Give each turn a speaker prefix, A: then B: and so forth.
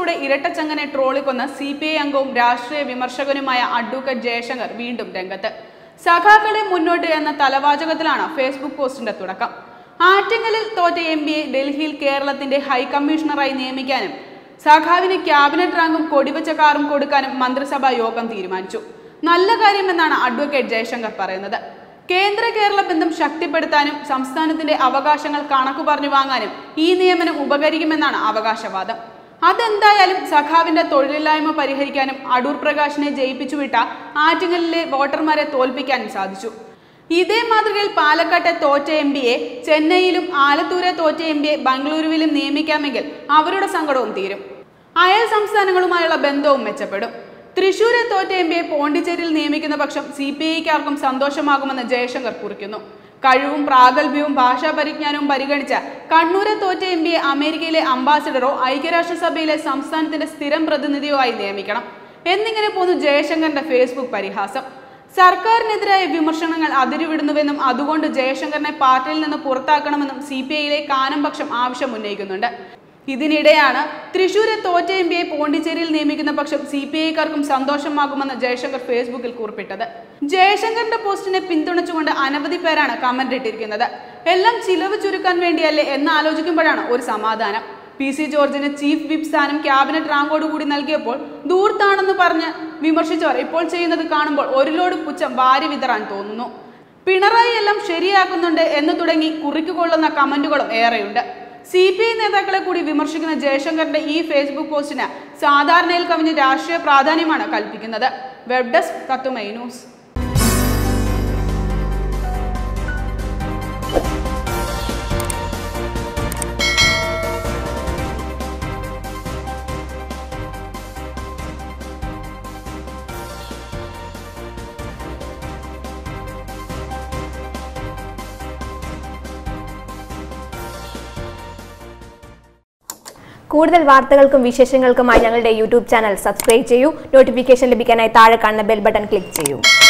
A: പോസ്റ്റിലൂടെ ഇരട്ടച്ചങ്ങനെ ട്രോളിക്കൊന്ന C P I അംഗവും രാഷ്ട്രീയ വിമർശകനുമായ അഡ്വക്കേറ്റ് ജയശങ്കർ വീണ്ടും രംഗത്ത് സഖാക്കളെ മുന്നോട്ട് എന്ന തലവാചകത്തിലാണ് ഫേസ്ബുക്ക് പോസ്റ്റിന്റെ തുടക്കം ആറ്റിങ്ങലിൽ തോറ്റ എം പിയെ ഡൽഹിയിൽ കേരളത്തിന്റെ ഹൈക്കമ്മീഷണറായി നിയമിക്കാനും സഖാവിന് ക്യാബിനറ്റ് റാങ്കും കൊടിവച്ച കാറും കൊടുക്കാനും മന്ത്രിസഭാ യോഗം തീരുമാനിച്ചു നല്ല കാര്യമെന്നാണ് അഡ്വക്കേറ്റ് ജയശങ്കർ പറയുന്നത് കേന്ദ്ര കേരള ബന്ധം ശക്തിപ്പെടുത്താനും സംസ്ഥാനത്തിന്റെ അവകാശങ്ങൾ കണക്കു പറഞ്ഞു വാങ്ങാനും ഈ നിയമനം ഉപകരിക്കുമെന്നാണ് അവകാശവാദം അതെന്തായാലും സഖാവിന്റെ തൊഴിലില്ലായ്മ പരിഹരിക്കാനും അടൂർ പ്രകാശിനെ ജയിപ്പിച്ചുവിട്ട ആറ്റിങ്ങലിലെ വോട്ടർമാരെ തോൽപ്പിക്കാനും സാധിച്ചു ഇതേ മാതൃകയിൽ പാലക്കാട്ടെ തോറ്റ എം പിയെ ചെന്നൈയിലും ആലത്തൂരെ തോറ്റ എം പിയെ ബംഗളൂരുവിലും നിയമിക്കാമെങ്കിൽ അവരുടെ സങ്കടവും തീരും അയൽ സംസ്ഥാനങ്ങളുമായുള്ള ബന്ധവും മെച്ചപ്പെടും തൃശൂരെ തോറ്റ എം പിയെ പോണ്ടിച്ചേരിയിൽ നിയമിക്കുന്ന പക്ഷം സി പി ഐക്കാർക്കും സന്തോഷമാകുമെന്ന് ജയശങ്കർ കുറിക്കുന്നു കഴിവും പ്രാഗൽഭ്യവും ഭാഷാ പരിജ്ഞാനവും പരിഗണിച്ച കണ്ണൂരെ തോറ്റ എം പിയെ അമേരിക്കയിലെ അംബാസിഡറോ ഐക്യരാഷ്ട്രസഭയിലെ സംസ്ഥാനത്തിന്റെ സ്ഥിരം പ്രതിനിധിയോ ആയി നിയമിക്കണം എന്നിങ്ങനെ പോന്നു ജയശങ്കറിന്റെ ഫേസ്ബുക്ക് പരിഹാസം സർക്കാരിനെതിരായ വിമർശനങ്ങൾ അതിരുവിടുന്നുവെന്നും അതുകൊണ്ട് ജയശങ്കറിനെ പാർട്ടിയിൽ നിന്ന് പുറത്താക്കണമെന്നും സി പി ഐയിലെ കാനംപക്ഷം ആവശ്യം ഉന്നയിക്കുന്നുണ്ട് ഇതിനിടെയാണ് തൃശൂരെ തോറ്റ എം പിയെ പോണ്ടിച്ചേരിയിൽ നിയമിക്കുന്ന പക്ഷം സി പി ഐക്കാർക്കും സന്തോഷമാകുമെന്ന് ജയശങ്കർ ഫേസ്ബുക്കിൽ കുറിപ്പിട്ടത് ജയശങ്കറിന്റെ പോസ്റ്റിനെ പിന്തുണച്ചുകൊണ്ട് അനവധി പേരാണ് കമന്റ് ഇട്ടിരിക്കുന്നത് എല്ലാം ചിലവ് ചുരുക്കാൻ വേണ്ടിയല്ലേ എന്ന് ആലോചിക്കുമ്പോഴാണ് ഒരു സമാധാനം പി സി ജോർജിന് ചീഫ് വിപ്പ് സ്ഥാനം ക്യാബിനറ്റ് റാങ്കോടുകൂടി നൽകിയപ്പോൾ ദൂർത്താണെന്ന് പറഞ്ഞ് വിമർശിച്ചവർ ഇപ്പോൾ ചെയ്യുന്നത് കാണുമ്പോൾ ഒരു ലോഡ് പുച്ഛം വാരി വിതറാൻ തോന്നുന്നു പിണറായി എല്ലാം ശരിയാക്കുന്നുണ്ട് എന്ന് തുടങ്ങി കുറിക്കുകൊള്ളുന്ന കമന്റുകളും ഏറെയുണ്ട് സി പി ഐ നേതാക്കളെ കൂടി വിമർശിക്കുന്ന ജയശങ്കറിന്റെ ഈ ഫേസ്ബുക്ക് പോസ്റ്റിന് സാധാരണയിൽ കവിഞ്ഞ് രാഷ്ട്രീയ പ്രാധാന്യമാണ് കൽപ്പിക്കുന്നത് വെബ് ഡെസ്ക് തത്തുമൈ ന്യൂസ്
B: കൂടുതൽ വാർത്തകൾക്കും വിശേഷങ്ങൾക്കുമായി ഞങ്ങളുടെ യൂട്യൂബ് ചാനൽ സബ്സ്ക്രൈബ് ചെയ്യൂ നോട്ടിഫിക്കേഷൻ ലഭിക്കാനായി താഴെ കാണുന്ന ബെൽ ബട്ടൺ ക്ലിക്ക് ചെയ്യൂ